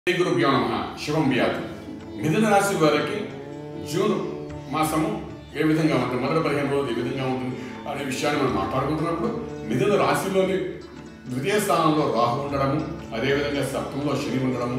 శ్రీ గురుభ్యో నమ శివం వ్యాధి మిథున రాశి వారికి జూన్ మాసము ఏ విధంగా ఉంటుంది మొదటి పదిహేను రోజులు ఏ విధంగా ఉంటుంది అనే విషయాన్ని మనం మాట్లాడుకుంటున్నప్పుడు మిథున రాశిలోని ద్వితీయ స్థానంలో రాహు ఉండడము అదేవిధంగా సప్తంలో శని ఉండడము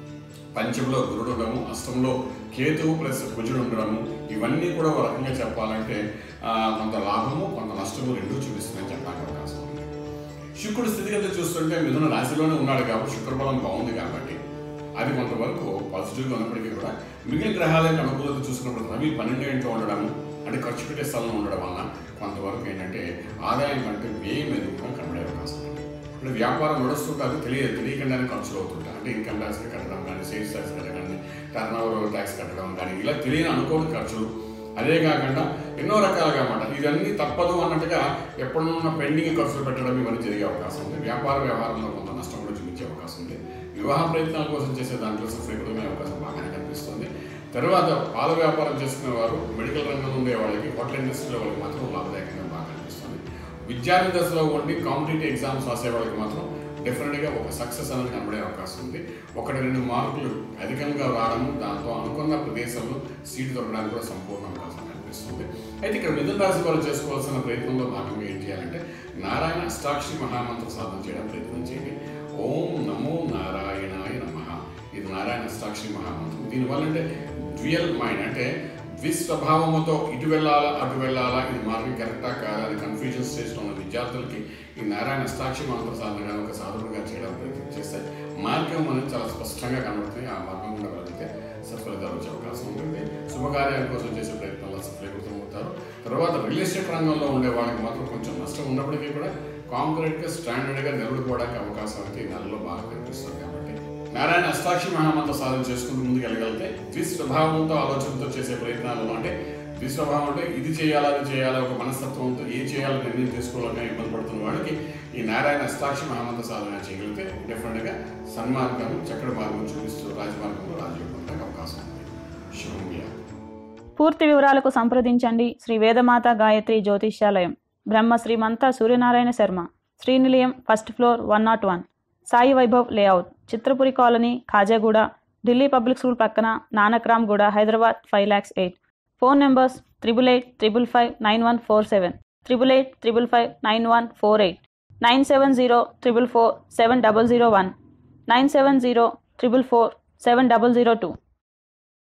పంచంలో గురుడు ఉండడము అష్టంలో కేతువు ప్లస్ కుజుడు ఉండడము ఇవన్నీ కూడా ఒక రకంగా చెప్పాలంటే ఆ, కొంత లాభము కొంత నష్టము రెండూ చూపిస్తుందని చెప్పడానికి అవకాశం ఉంది శుక్రుడు స్థితిగతి చూస్తుంటే మిథున రాశిలోనే ఉన్నాడు కాబట్టి శుక్రబలం బాగుంది కాబట్టి అది కొంతవరకు పాజిటివ్గా ఉన్నప్పటికీ కూడా మిగిలిన గ్రహాల యొక్క అనుకూలత చూసుకున్నప్పుడు రవి పన్నెండు ఇంట్లో ఉండడము అంటే ఖర్చు పెట్టే స్థలంలో ఉండడం వలన కొంతవరకు ఏంటంటే ఆదాయం కంటే వ్యయం మీద కూడా కనబడే అవకాశం ఉంది ఇప్పుడు వ్యాపారం నడుస్తుంటుంది తెలియదు తెలియకుండానే ఖర్చులు అవుతుంటాయి అంటే ఇన్కమ్ ట్యాక్స్ కట్టడం కానీ సేల్స్ ట్యాక్స్ కట్టడం కానీ టర్న్ ఓవర్ ట్యాక్స్ కట్టడం కానీ ఇలా తెలియని అనుకోని ఖర్చులు అదే కాకుండా ఎన్నో రకాలుగా అన్నమాట ఇవన్నీ తప్పదు అన్నట్టుగా ఎప్పుడున్న పెండింగ్ ఖర్చులు పెట్టడం ఇవన్నీ జరిగే అవకాశం ఉంది వ్యాపార వ్యవహారంలో కొంత నష్టం కూడా చూపించే అవకాశం ఉంది వివాహ ప్రయత్నాల కోసం చేసే దాంట్లో సఫలీకృతమైన అవకాశం బాగానే కనిపిస్తుంది తర్వాత పాల వ్యాపారం చేసుకునే వారు మెడికల్ రంగంలో ఉండే వాళ్ళకి హోటల్ ఇండస్ట్రీలో వాళ్ళకి మాత్రం లాభదాయకంగా బాగా కనిపిస్తుంది విద్యార్థి దశలో ఉండి కాంపిటేటివ్ ఎగ్జామ్స్ రాసే వాళ్ళకి మాత్రం డెఫినెట్గా ఒక సక్సెస్ అనేది కనబడే అవకాశం ఉంది ఒకటి రెండు మార్కులు అధికంగా రావడము దాంతో అనుకున్న ప్రదేశంలో సీటు దొరకడానికి కూడా సంపూర్ణ అవకాశం కనిపిస్తుంది అయితే ఇక్కడ మిథున రాశి వారు చేసుకోవాల్సిన ప్రయత్నంలో భాగంగా ఏం చేయాలంటే నారాయణ అష్టాక్షి మహామంత్ర సాధన చేయడం ప్రయత్నం చేయండి ఓం నమో నారాయణాయ నమ ఇది నారాయణ అష్టాక్షి మహామంత్రం దీనివల్ల అంటే డ్యూయల్ మైండ్ అంటే ద్విస్వభావముతో ఇటు వెళ్ళాలా అటు వెళ్ళాలా ఇది మార్గం కరెక్టా కాదా అని కన్ఫ్యూజన్ స్టేజ్లో ఉన్న విద్యార్థులకి ఈ నారాయణ అష్టాక్షి మంత్ర సాధనగా ఒక సాధకుడుగా చేయడం ప్రయత్నం చేస్తే మార్గం అనేది చాలా స్పష్టంగా కనబడుతుంది ఆ మార్గం కూడా వెళితే సఫలితాలు వచ్చే అవకాశం ఉంటుంది శుభకార్యాల కోసం చేసే ప్రయత్నాల్లో సఫలీకృతం అవుతారు తర్వాత రియల్ ఎస్టేట్ రంగంలో ఉండే వాళ్ళకి మాత్రం కొంచెం నష్టం ఉన్నప్పటికీ కూడా కాంక్రీట్గా స్టాండర్డ్గా నిలబడిపోవడానికి అవకాశం అయితే ఈ నెలలో బాగా కనిపిస్తుంది కాబట్టి నారాయణ అష్టాక్షి మహామంత్ర సాధన చేసుకుంటూ ముందుకు వెళ్ళగలిగితే ద్విస్వభావంతో ఆలోచనతో చేసే ప్రయత్నాలు అంటే ద్విస్వభావం అంటే ఇది చేయాలా అది చేయాలా ఒక మనస్తత్వంతో ఏం చేయాలో నిర్ణయం తీసుకోవాలని ఇబ్బంది పడుతున్న వాడికి ఈ నారాయణ అష్టాక్షి మహామంత్ర సాధన చేయగలిగితే డెఫినెట్గా సన్మార్గం చక్కటి మార్గం చూపిస్తూ రాజమార్గంలో రాజయోగం అవకాశం ఉంది శుభం వ్యాధి పూర్తి వివరాలకు సంప్రదించండి Shri Vedamata Gayatri Jyotishyalayam Brahma Srimantha Suryanarayana Sharma Srinilayam first floor one naught one Sai Vaibhav layout Chitrapuri colony Khajaguda Delhi public school పక్కన Nanakramguda Hyderabad five lakhs eight phone numbers triple eight triple five nine one four seven triple eight triple five nine one four eight nine seven zero triple four seven double zero one nine seven zero triple four seven double zero two